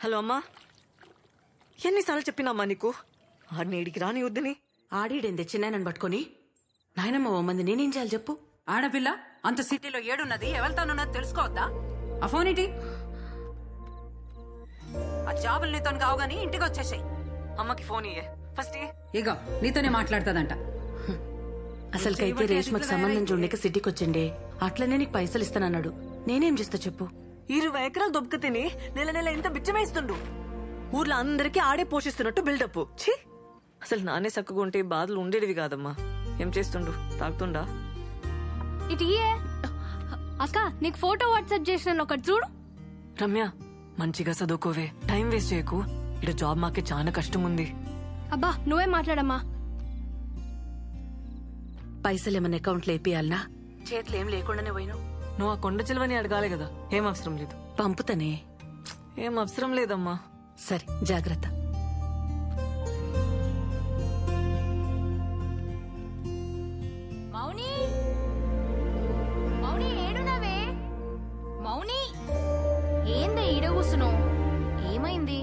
Hello అమ్మా ఎన్నిసార్లు చెప్పినామ్మా నీకు ఆడిని ఇడికి రాని వద్దని ఆడిడేంది చిన్నాయనని పట్టుకొని నాయనమ్మ ఓ మంది నేనేం చేయాలి చెప్పు ఆడపిల్ల అంత సిటీలో ఏడున్నది ఎవరితోనున్నది తెలుసుకోవద్దా ఆ ఫోన్ ఏంటి ఆ జాబులు నీతో కావు గానీ ఇంటికి వచ్చేసాయి అమ్మకి ఫోన్ ఇయ్యే ఫస్ట్ ఇయ్యే. ఇగో నీతోనే మాట్లాడుతుందంట అసలుకైతే రేష్మకి సంబంధం చూడలేక సిటీకి వచ్చిండే అట్లనే నీకు పైసలు ఇస్తానన్నాడు నేనేం చేస్తా చెప్పు ఇరవై ఎకరాలు దొబ్బక తిని నెల నెల ఇంత బిచ్చమేస్తుండు ఊర్లో అందరికీ ఆడే పోషిస్తున్నట్టు బిల్డప్ ఛీ అసలు నానే చక్కగా ఉంటే ఈ బాధలు ఉండేటివి కాదమ్మా ఏం చేస్తుండు తాగుతుండా ఇటు ఇయ్యే. అక్క నీకు ఫోటో వాట్సాప్ చేసిన ఒకటి చూడు రమ్య మంచిగా చదువుకోవే టైం వేస్ట్ చేయకు ఇక్కడ జాబ్ మాకే చాలా కష్టం ఉంది అబ్బా నువ్వే మాట్లాడమ్మా పైసలు ఏమన్నా అకౌంట్లో వేపియాలనా చేతులు ఏం లేకుండానే పోయినావు నువ్వు ఆ కొండ చిలువని అడగాలి కదా ఏం అవసరం లేదు పంపుతానే ఏం అవసరం లేదమ్మా సరే జాగ్రత్త మౌని మౌని ఏడునవే మౌని ఏందే ఈడ కూసున్నావు ఏమైంది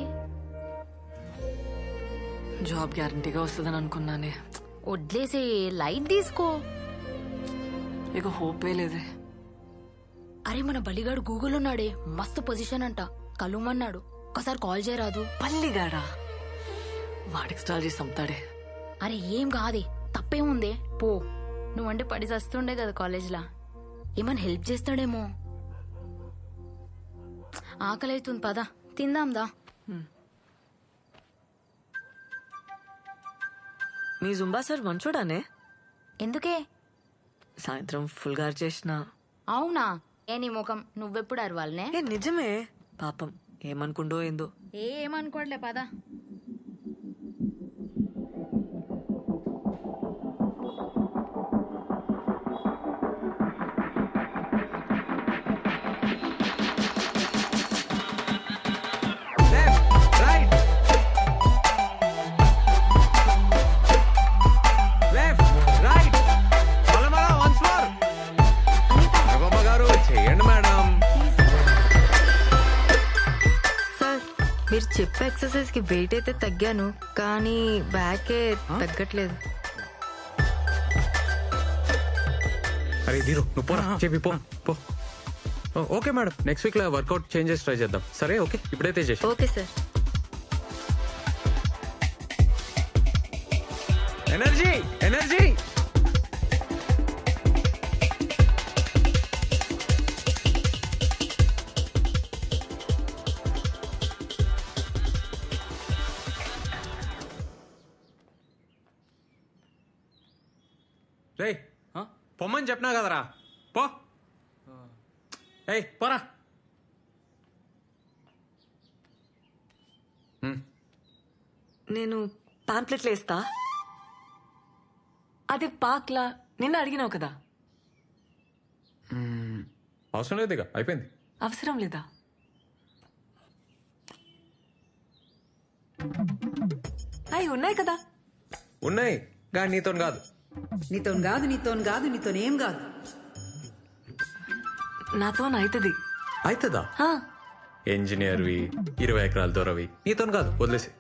జాబ్ గ్యారంటీగా వస్తుందని అనుకున్నానే వడ్లేసే లైట్ తీసుకో ఇక హోపే లేదే అరే మన బలిగాడు గూగుల్ ఉన్నాడే మస్తు పొజిషన్ అంట కలుమన్నాడు ఒకసారి కాల్ చేయరాదు పల్లిగాడా వాడికి స్టాల్ చేసి చంపుతాడే అరే ఏం కాదే తప్పేముందే పో నువ్వంటే పడి చస్తుండే కదా కాలేజ్లా ఏమైనా హెల్ప్ చేస్తాడేమో ఆకలి అవుతుంది పదా తిందాందా మీ జుంబా సార్ మంచోడానే ఎందుకే సాయంత్రం ఫుల్ గారు చేసిన అవునా ఏ నీ ముఖం నువ్వెప్పుడు అరవాలనే ఏ నిజమే పాపం ఏమనుకుండో ఏందో ఏ ఏమనుకోవట్లే పదా Left, right. Left, right. మళ్ళా మళ్ళా once more. రఘుమ్మ గారు చేయండి మేడం సార్ మీరు చెప్పే ఎక్సర్సైజ్ కి వెయిట్ అయితే తగ్గాను కానీ బ్యాకే తగ్గట్లేదు అరే దీరు నువ్వు పోరా చెప్పి పో పో ఓ, ఓకే మేడం నెక్స్ట్ వీక్ లో వర్కౌట్ చేంజెస్ ట్రై చేద్దాం సరే ఓకే ఇప్పుడైతే చేసి ఓకే సార్ ఎనర్జీ ఎనర్జీ రే పొమ్మని చెప్పినా కదరా పో ఏయ్ పోరా నేను పాంప్లెట్లు వేస్తా అది పాక్లా నిన్న అడిగినావు కదా అవసరం లేదు ఇక అయిపోయింది అవసరం లేదా అవి ఉన్నాయి కదా ఉన్నాయి కానీ నీతో కాదు నీతో కాదు నీతో కాదు నీతో ఏం కాదు నాతో అవుతుంది అవుతుందా ఇంజనీర్వి ఇరవై ఎకరాల దూరవి నీతో కాదు వదిలేసి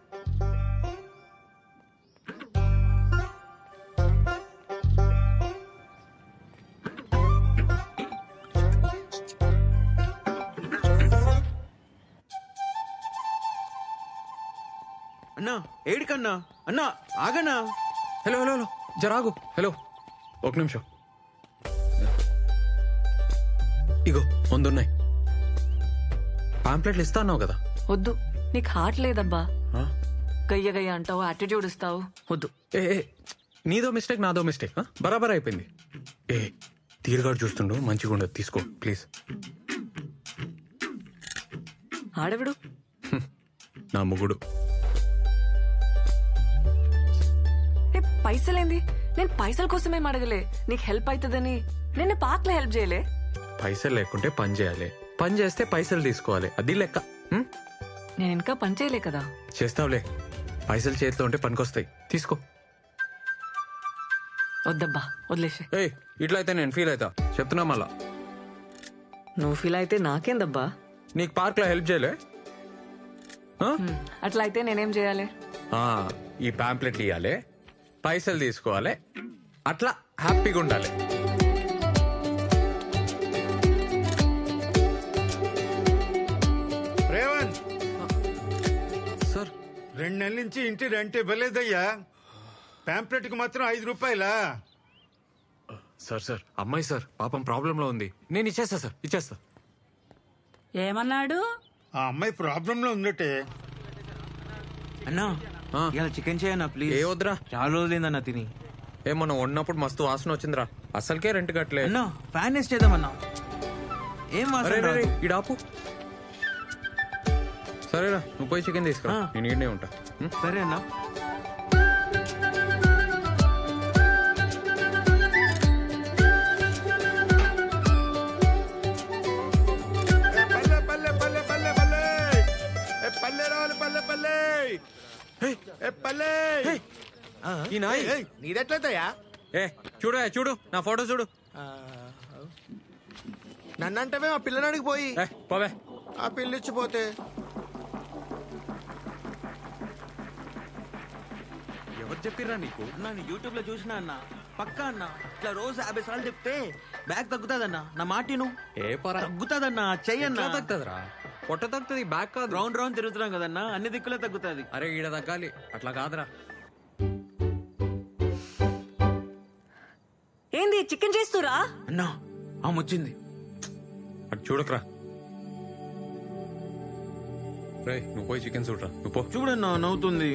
అన్నా ఏడికన్నా అన్నా ఆగన్నా హలో హలో హలో జరాగు హలో ఒక నిమిషం ఇగో ముందున్నాయి పాంప్లెట్లు ఇస్తా అన్నావు కదా వద్దు నీకు హార్ట్ లేదబ్బా ఆ? గయ్య గయ్య అంటావు యాటిట్యూడ్ ఇస్తావు వద్దు ఏ ఏ, నీదో మిస్టేక్ నాదో మిస్టేక్ ఆ? బరాబర్ అయిపోయింది ఏ తీరుగాడు చూస్తుండు మంచిగా ఉండదు తీసుకో ప్లీజ్ ఆడవిడు నా ముగుడు ఏ పైసలేంది నేను పైసల కోసమేం అడగలే నీకు హెల్ప్ అవుతుందని నేను పార్క్లో హెల్ప్ చేయలే పైసలు లేకుంటే పని చేయాలి పని చేస్తే పైసలు తీసుకోవాలి అది లెక్క ఉం? నేను ఇంకా పని చేయలే కదా చేస్తావులే పైసలు చేతిలో ఉంటే పనికొస్తాయి తీసుకో వద్దబ్బా వదిలేసే ఏయ్ ఇట్లా అయితే నేను ఫీల్ అవుతా చెప్తున్నా మళ్ళా నువ్వు ఫీల్ అయితే నాకేందబ్బా నీకు పార్క్లో హెల్ప్ చేయలే ఆ? అట్లా అయితే నేనేం చేయాలి ఆ, ఈ పాంప్లెట్లు ఇవ్వాలి పైసలు తీసుకోవాలి అట్లా హ్యాపీగా ఉండాలి రేవంత్ సార్ రెండు నెలల నుంచి ఇంటి రెంట్ ఇవ్వలేదయ్యా పాంప్లెట్ కి మాత్రం ఐదు రూపాయలా సార్ సార్ అమ్మాయి సార్ పాపం ప్రాబ్లంలో ఉంది నేను ఇచ్చేస్తా సార్ ఇచ్చేస్తా ఏమన్నాడు ఆ అమ్మాయి ప్రాబ్లం లో ఉందటే అన్నా ఆ. ఇలా చికెన్ చేయన్నా ప్లీజ్ ఏ వద్దురా చాలా రోజులైందన్నా తిని ఏమన్నా వండినప్పుడు మస్తు వాసన వచ్చిందిరా అసలుకే రెంట్ కట్టలే అన్నా ఫ్యాన్ వేస్ట్ చేద్దామన్నా ఏం వాసన అరే రే, రే, రాదు. ఈడ ఆపు సరేరా నువ్వు పోయి చికెన్ తీసుకురా ఆ. నేను ఈడనే ఉంటా ఉం? సరే అన్నా ఏ పల్లె పల్లె పల్లె పల్లె పల్లె ఏ పల్లె రావాలి పల్లె పల్లె ఏ పల్లె ఈ నాయ్ నీదెట్లయితయా ఏ చూడు ఏ, చూడు నా ఫోటో చూడు నన్నంటవే ఆ పిల్లనాడికి పోయి ఏ పోవే ఆ పిల్లిచ్చిపోతే ఎవరు చెప్పిర్రా నీకు అన్నా నేను యూట్యూబ్ లో చూసినా అన్న పక్కా అన్న ఇట్లా రోజు యాభై సార్లు చెప్తే బ్యాగ్ తగ్గుతాదన్నా నా మాటిను ఏ పరా తగ్గుతాదన్నా చెయ్యన్నా ఎట్లా తగ్గుతుందిరా పొట్ట తగ్గుతుంది బ్యాక్ కాదు రౌండ్ రౌండ్ తిరుగుతున్నాం కదన్నా అన్ని దిక్కులే తగ్గుతాది అరే ఈడ తగ్గాలి అట్లా కాదురా ఏంది చికెన్ చేస్తురా అన్నా ఆమె వచ్చింది అటు చూడకరా రే నువ్వు పోయి చికెన్ చూడరా నువ్వు పో చూడన్నా నవ్వుతుంది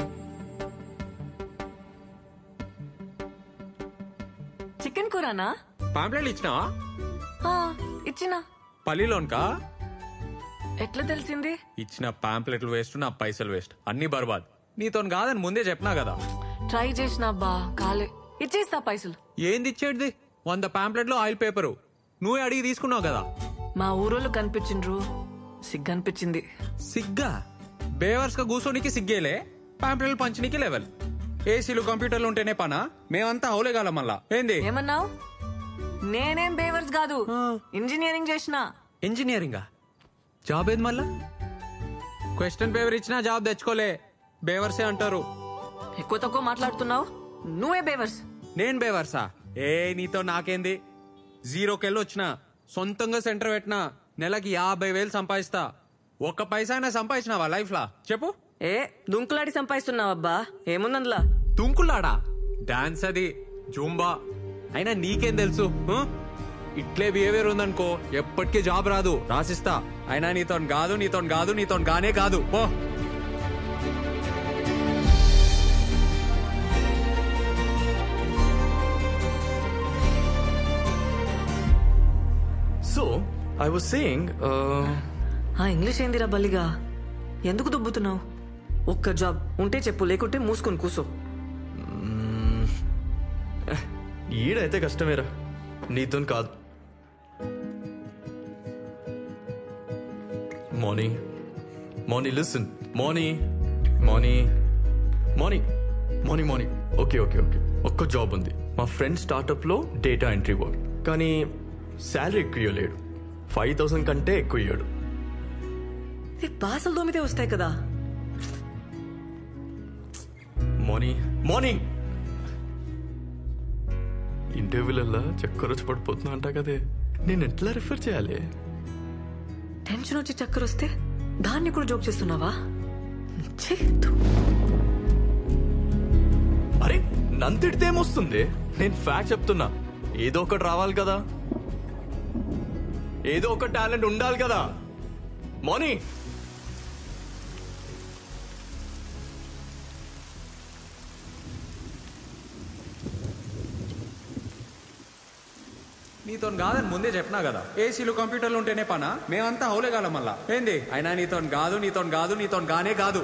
చికెన్ కూరనా పాంప్లెట్లు ఇచ్చినావా ఆ, ఇచ్చినా పల్లిలోన్కా ఎట్లా తెలిసింది ఇచ్చిన పాంప్లెట్లు వేస్ట్ నా పైసలు వేస్ట్ అన్ని బర్బాద్ నీతో కాదని ముందే చెప్పినా కదా ట్రై చేసిన బా కాలే ఇచ్చేస్తా పైసలు ఏంది ఇచ్చేటిది వంద పాంప్లెట్లు ఆయిల్ పేపరు నువ్వే అడిగి తీసుకున్నావు కదా మా ఊరోళ్ళు కనిపించిండ్రు సిగ్గనిపించింది సిగ్గా బేవర్స్ గా కూర్చోనికి సిగ్గేలే పాంప్లెట్లు పంచనీకి లెవెల్ ఏసీలు కంప్యూటర్లు ఉంటేనే పనా మేమంతా అవులేగాలం మళ్ళా ఏంది ఏమన్నావు నేనేం బేవర్స్ కాదు ఇంజనీరింగ్ చేసిన ఇంజనీరింగా జాబ్ ఏది మళ్ళా క్వశ్చన్ పేపర్ ఇచ్చినా జాబ్ తెచ్చుకోలే బేవర్సే అంటారు ఎక్కువ తక్కువ మాట్లాడుతున్నావు నువ్వే బేవర్స్ నేను బేవర్సా ఏ నీతో నాకేంది జీరోకెళ్ళి వచ్చిన సొంతంగా సెంటర్ పెట్టినా నెలకి యాభై వేలు సంపాదిస్తా ఒక్క పైసా అయినా సంపాదించినావా లైఫ్ లా చెప్పు ఏ దుంకులాడి సంపాదిస్తున్నావబ్బా ఏముందందులా తుంకులాడా డాన్స్ అది జూంబా అయినా నీకేం తెలుసు ఆ? ఇట్లే బిహేవియర్ ఉందనుకో ఎప్పటికీ జాబ్ రాదు రాసిస్తా అయినా నీతో కాదు నీతో కాదు నీతో గానే కాదు పో So, I was saying, uh, ఆ ఇంగ్లీష్ ఏందిరా బల్లిగా ఎందుకు దుబ్బుతున్నావు ఒక్క జాబ్ ఉంటే చెప్పు లేకుంటే మూసుకొని కూసో ఈడైతే కష్టమేరా నీతో కాదు Moni Moni listen Moni Moni Moni Moni Moni okay okay okay ఒక్క జాబ్ ఉంది మా ఫ్రెండ్ స్టార్టప్ లో డేటా ఎంట్రీ వర్క్ కానీ శాలరీ ఎక్కువ ఇవ్వలేడు ఫైవ్ థౌసండ్ కంటే ఎక్కువ ఇవ్వడు ఇది బాసలు దోమితే వస్తాయి కదా మోనీ మోనీ ఇంటర్వ్యూలల్లా చక్కర వచ్చి పడిపోతున్నా అంట కదే నేను ఎట్లా రిఫర్ చేయాలి టెన్షన్ వచ్చి చక్కర వస్తే దాన్ని కూడా జోక్ చేస్తున్నావా ఛీ, ధూ. అరే నంతిడితే ఏమొస్తుంది నేను ఫ్యాక్ట్ చెప్తున్నా ఏదో ఒకటి రావాలి కదా ఏదో ఒక టాలెంట్ ఉండాలి కదా మోనీ నీతో కాదని ముందే చెప్పినా కదా ఏసీలు కంప్యూటర్లు ఉంటేనే పనా మేమంతా అవులేగాలం మళ్ళా ఏంది అయినా నీతో కాదు నీతో కాదు నీతో గానే కాదు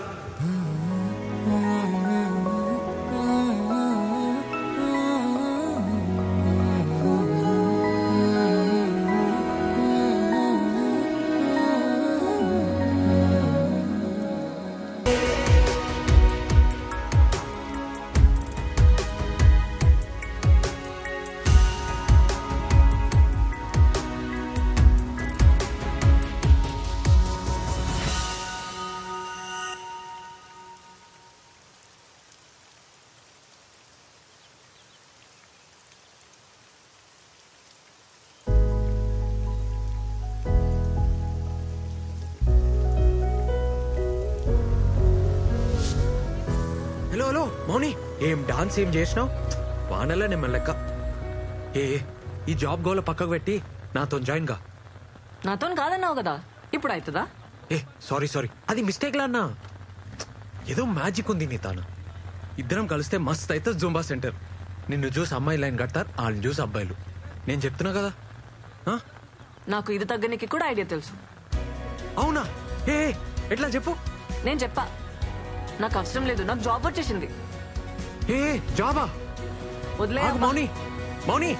మౌని ఏం డాన్స్ ఏం చేసినావు వానలా నేను లెక్క ఏ ఈ జాబ్ గోల పక్కకు పెట్టి నాతో జాయిన్ గా నాతో కాదన్నావు కదా ఇప్పుడు అవుతుందా ఏ సారీ సారీ అది మిస్టేక్ లా అన్నా ఏదో మ్యాజిక్ ఉంది నీ తాను ఇద్దరం కలిస్తే మస్త్ అయితే జూంబా సెంటర్ నిన్ను చూసి అమ్మాయి లైన్ కడతారు వాళ్ళని చూసి అబ్బాయిలు నేను చెప్తున్నా కదా ఆ? నాకు ఇది తగ్గనికి కూడా ఐడియా తెలుసు అవునా ఏ ఏ, ఎట్లా చెప్పు నేను చెప్పా నాకు అవసరం లేదు నాకు జాబ్ వచ్చేసింది ఏ ఏ, జాబా వదిలే ఆగు, మౌని మౌని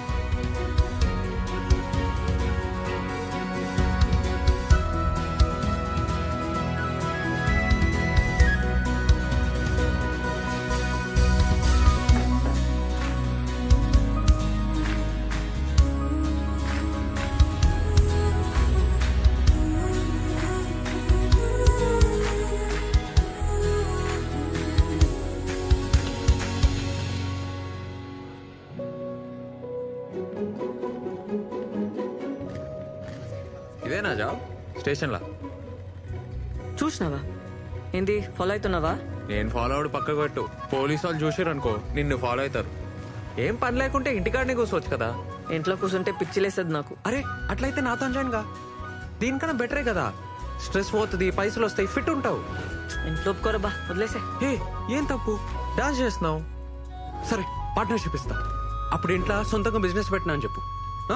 ఇదేనా జాబ్ స్టేషన్ లా చూసినావా ఏంది ఫాలో అవుతున్నావా నేను ఫాలో అవడు పక్కకు పెట్టు పోలీసు వాళ్ళు చూసారు అనుకో నిన్ను ఫాలో అవుతారు ఏం పని లేకుంటే ఇంటికాడనే కూర్చోవచ్చు కదా ఇంట్లో కూర్చుంటే పిచ్చిలేసేది నాకు అరే అట్లయితే నాతో జాయిన్ గా దీనికన్నా బెటరే కదా స్ట్రెస్ పోతుంది పైసలు వస్తాయి ఫిట్ ఉంటావు ఇంట్లో ఒప్పుకోరా బా వదిలేసే ఏ ఏం తప్పు డాన్స్ చేస్తున్నావు సరే పార్ట్నర్షిప్ ఇస్తా అప్పుడు ఇంట్లో సొంతంగా బిజినెస్ పెట్టినా అని చెప్పు ఆ?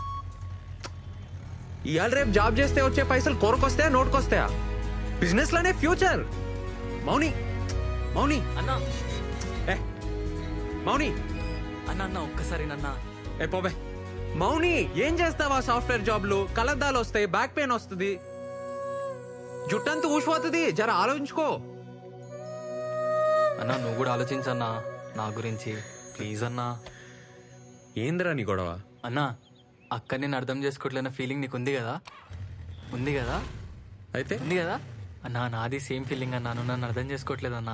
ఇవాళ రేపు జాబ్ చేస్తే వచ్చే పైసలు కొరకొస్తాయా నోటుకొస్తాయా బిజినెస్ లోనే ఫ్యూచర్ మౌని మౌని అన్నా ఏ మౌని అన్న అన్న ఒక్కసారి నన్న ఏ పోబే మౌని ఏం చేస్తావా సాఫ్ట్వేర్ జాబ్లు కలద్దాలు వస్తాయి బ్యాక్ పెయిన్ వస్తుంది జుట్టంతా ఊసిపోతుంది జర ఆలోచించుకో అన్నా నువ్వు కూడా ఆలోచించన్నా నా గురించి ప్లీజ్ అన్నా ఏందిరా నీ గొడవ అన్నా అక్క నేను అర్థం చేసుకోవట్లేన ఫీలింగ్ నీకు ఉంది కదా ఉంది కదా అయితే ఉంది కదా అన్నా నాది సేమ్ ఫీలింగ్ అన్నా నువ్వు నన్ను అర్థం చేసుకోవట్లేదన్నా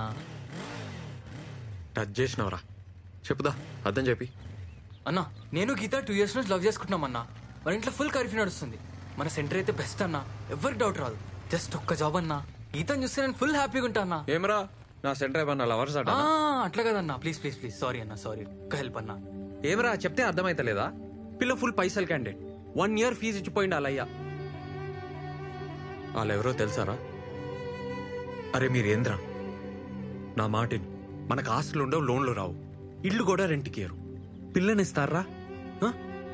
టచ్ చేసినవరా చెప్పుదా అర్థం చెప్పి అన్నా నేను గీత టూ ఇయర్స్ నుంచి లవ్ చేసుకుంటున్నాం అన్నా మన ఇంట్లో ఫుల్ కర్ఫ్యూ నడుస్తుంది మన సెంటర్ అయితే బెస్ట్ అన్నా ఎవరికి డౌట్ రాదు జస్ట్ ఒక్క జాబ్ అన్నా గీతను చూస్తే నేను ఫుల్ హ్యాపీగా ఉంటా అన్నా ఏమరా నా సెంటర్ ఏమన్నా లవర్స్ అట ఆ, అట్లా కదన్నా ప్లీజ్ ప్లీజ్ ప్లీజ్ సారీ అన్నా సారీ ఒక్క హెల్ప్ అన్నా ఏమరా చెప్తే అర్థమైతలేదా పిల్ల ఫుల్ పైసలు క్యాండిడేట్ వన్ ఇయర్ ఫీజు ఇచ్చిపోయింది అలయ్యా వాళ్ళెవరో తెలుసారా అరే మీరేంద్రా నా మాటిని మనకు ఆస్తులు ఉండవు లోన్లు రావు ఇల్లు కూడా రెంట్కి ఇయ్యరు పిల్లనిస్తారా ఆ?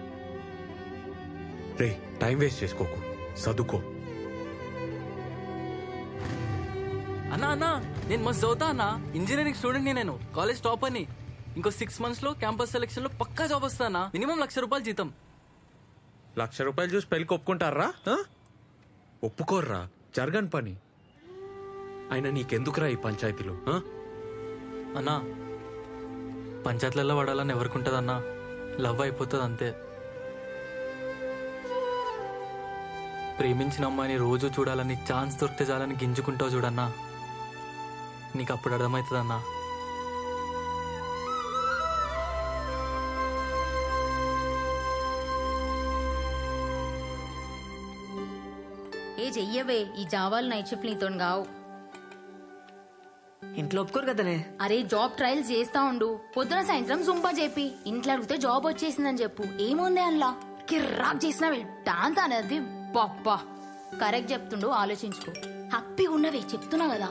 రే టైం వేస్ట్ చేసుకోకు చదువుకో అన్నా అన్నా నేను మస్తు చదువుతా అన్నా ఇంజనీరింగ్ స్టూడెంట్ నేను కాలేజ్ టాప్ అని ఇంకో సిక్స్ మంత్స్ లో క్యాంపస్ సెలెక్షన్ లో పక్కా జాబ్ వస్తా అన్నా మినిమం లక్ష రూపాయలు జీతం లక్ష రూపాయలు చూసి పెళ్ళికి ఒప్పుకుంటారా ఆ? ఒప్పుకోర్రా జరగని పని అయినా నీకెందుకురా ఈ పంచాయతీలు ఆ? అన్నా పంచాయతీలలో పడాలని ఎవరికి ఉంటుంది అన్నా లవ్ అయిపోతుంది అంతే ప్రేమించిన అమ్మాయిని రోజు చూడాలని ఛాన్స్ దొరికితే చాలని గింజుకుంటావు చూడన్నా నీకు అప్పుడు అర్థమవుతుంది అన్నా ఏ చెయ్యవే ఈ జావాలు నైట్ షిఫ్ట్ నీతో కావు ఇంట్లో ఒప్పుకోరు కదనే అరే జాబ్ ట్రయల్స్ చేస్తా ఉండు పొద్దున సాయంత్రం జుంపా చెప్పి ఇంట్లో అడిగితే జాబ్ వచ్చేసిందని చెప్పు ఏముంది అందులో కిర్రాక్ చేసినవి డాన్స్ అనేది బాబ్బా కరెక్ట్ చెప్తుండు ఆలోచించుకో హ్యాపీగా ఉన్నవే చెప్తున్నా కదా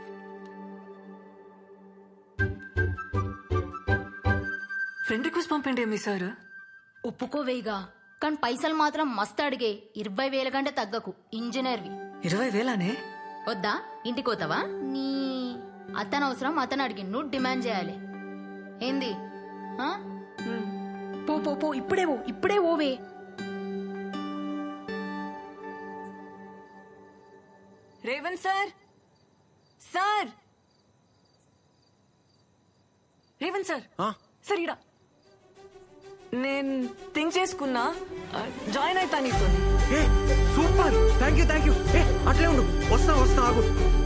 ఫ్రెండ్ రిక్వెస్ట్ పంపండి మీ సార్ ఒప్పుకోవేగా కానీ పైసలు మాత్రం మస్తు అడిగే ఇరవై వేల కంటే తగ్గకు ఇంజనీర్వి ఇరవై వేలానే వద్దా ఇంటికి పోతావా నీ అతను అవసరం అతను అడిగి నువ్వు డిమాండ్ చేయాలి ఏంది ఆ? పో పో పో ఇప్పుడే పో ఇప్పుడే ఓవే Revanth sir sir Revanth sir sir ఇడా నేను థింక్ చేసుకున్నా ఆ, జాయిన్ అవుతా నీతో ఏ super thank you thank you ఏ అట్లే ఉండు వస్తా వస్తా ఆగు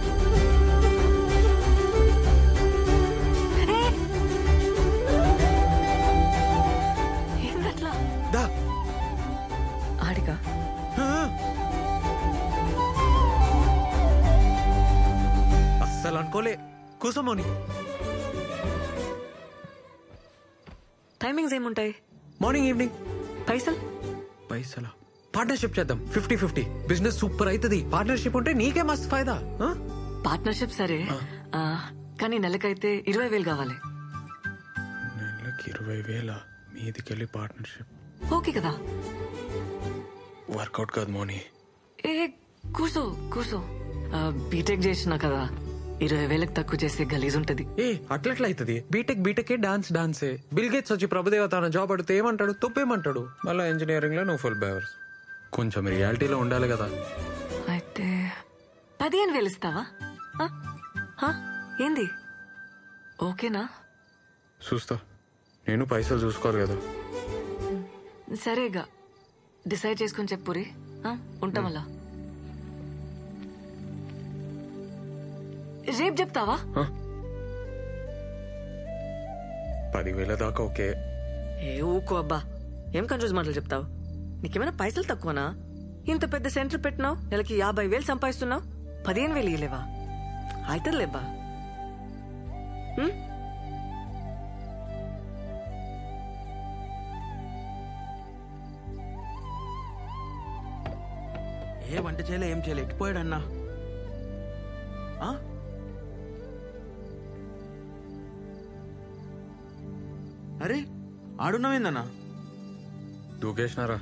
ఏందట్లా దా ఆడిగా అస్సలు అనుకోలే కూసమోని టైమింగ్స్ ఏముంటాయి మార్నింగ్ ఈవినింగ్ పైసలు పైసలా పార్ట్నర్షిప్ చేద్దాం ఫిఫ్టీ ఫిఫ్టీ బిజినెస్ సూపర్ అవుతుంది పార్ట్నర్షిప్ ఉంటే నీకే మస్తు ఫైదా ఆ? పార్ట్నర్షిప్ సరే ఆ, కానీ నెలకైతే ఇరవై వేలు కావాలి నెలకి ఇరవై వేల మీదికెళ్ళి పార్ట్నర్షిప్ ఓకే కదా వర్కౌట్ కాదు మోని ఏ కూర్చో కూర్చో ఆ, బీటెక్ చేసినా కదా ఇరవై వేలకు తక్కువ చేస్తే గలీజ్ ఉంటది ఏ అట్లట్లా అవుతుంది బీటెక్ బీటెక్ డాన్స్ డాన్సే బిల్ గేట్స్ వచ్చి ప్రభుదేవ తన జాబ్ అడిగితే ఏమంటాడు తప్పేమంటాడు మళ్ళీ ఇంజనీరింగ్ లో నువ్వు ఫుల్ బేవర్స్ కొంచెం రియాలిటీలో ఉండాలి కదా అయితే పదిహేను వేలు ఇస్తావా ఆ? ఆ? ఏంది ఓకేనా చూస్తా నేను పైసలు చూసుకోరు కదా సరేగా డిసైడ్ చేసుకొని చెప్పురి ఆ? ఉంటాం అలా రేపు చెప్తావా పదివేల దాకా ఓకే ఏ ఊకో అబ్బా ఏం కన్ఫ్యూజ్ మాటలు చెప్తావు నీకేమైనా పైసలు తక్కువనా ఇంత పెద్ద సెంటర్ పెట్టినావు నెలకి యాభై వేలు సంపాదిస్తున్నావు పదిహేను వేలు ఇయ్యలేవా అవుతుందిలేబ్బా ఉమ్? ఏ వంట చేయలే ఏం చేయలే ఎట్టిపోయాడు అన్నా ఆ? అరే ఆడున్నావేందన్నా దూకేసినారా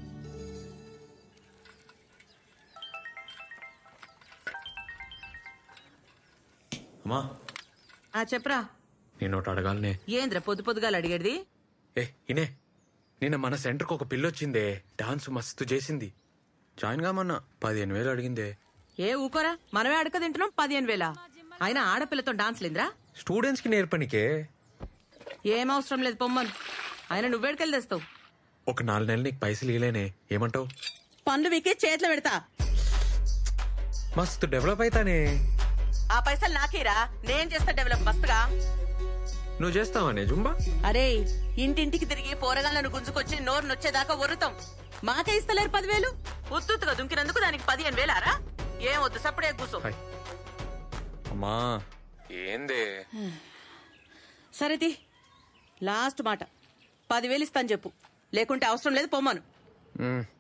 అమ్మా ఆ చెప్పరా నేను ఒకటి అడగాలనే ఏంద్ర పొద్దు పొద్దుగాల అడిగేది ఏ ఇనే నిన్న మన సెంటర్కి ఒక పిల్ల వచ్చిందే డాన్స్ మస్తు చేసింది జాయిన్ కామన్నా పదిహేను వేలు అడిగిందే ఏ ఊకోరా మనమే అడక తింటున్నాం పదిహేను వేల అయినా ఆడపిల్లతో డాన్స్ లేదురా స్టూడెంట్స్ కి నేర్పనికే ఏం అవసరం లేదు పొమ్మను అయినా నువ్వేడికెళ్ళి తెస్తావు ఒక నాలుగు నెలలు నీకు పైసలు ఇలేనే ఏమంటావు పనులు వీకే చేతిలో పెడతా మస్తు డెవలప్ అవుతానే ఆ పైసలు నాకేరా నేను చేస్తా డెవలప్ మస్తుగా నువ్వు చేస్తావానే జుంబా అరే ఇంటింటికి తిరిగి పోరగాళ్ళను గుంజుకొచ్చి నోరు నొచ్చేదాకా ఒరుతాం మాకే ఇస్తలేరు పదివేలు ఉత్తుగా దుంకినందుకు దానికి పదిహేను వేలారా ఏం వద్దు సప్పుడే కూర్చో అమ్మా ఏందే సరేది లాస్ట్ మాట పదివేలు ఇస్తాను చెప్పు లేకుంటే అవసరం లేదు పొమ్మను మ్,